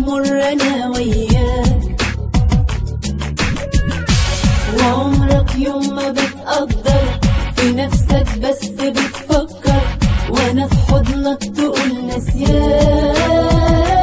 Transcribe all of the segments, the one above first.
بمر انا وياك وعمرك يوم ما بتقدر في نفسك بس بتفكر وانا في حضنك تقول نسيان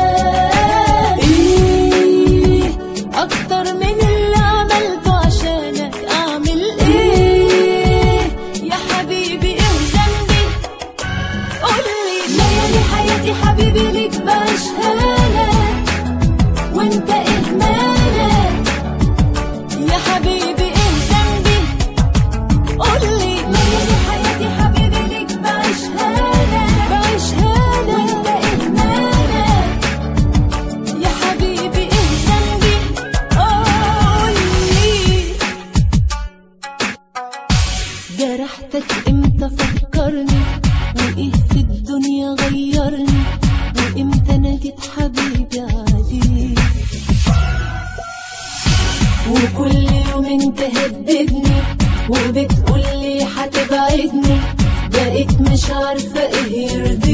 ايه اكتر من اللي عملته عشانك اعمل ايه يا حبيبي ايه ذنبي قولي ليالي حياتي حبيبي ليك بعيشها لك وانت ايه مالك يا حبيبي ايه ذنبي قولي ليالي حياتي حبيبي ليك بعيشها لك بعيشها لك وانت ايه مالك يا حبيبي ايه ذنبي قولي جرحتك امتى فكرني وايه في الدنيا غيرني وامتى انا جيت حبيبي عليك وكل يوم تهددني وبتقولي هتبعدني بقيت مش عارفة ايه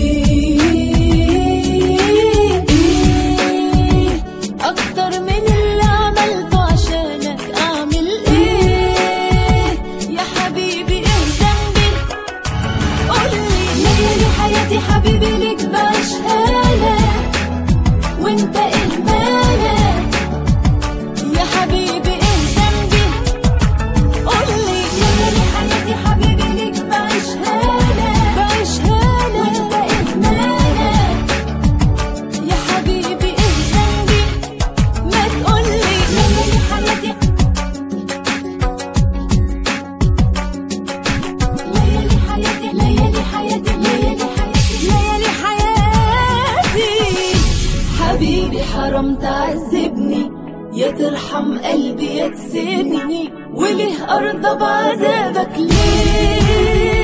يرضيك إيه اكتر من اللي عملته عشانك اعمل ايه يا حبيبي ايه ذنبي قولي ليالي حياتي حبيبي ليك بعيشها لك وانت ايه مالك يا حبيبي ايه ذنبي قولي ليالي حياتي حبيبي ليك بعيشها لك بعيشها لك وانت ايه مالك يا حبيبي ايه ذنبي ما تقولي ليالي حياتي ليالي حياتي ليالي حياتي ليالي حياتي ليالي حياتي حبيبي حرام تعذبني يا ترحم قلبي يا تسيبني وليه ارضى بعذابك ليه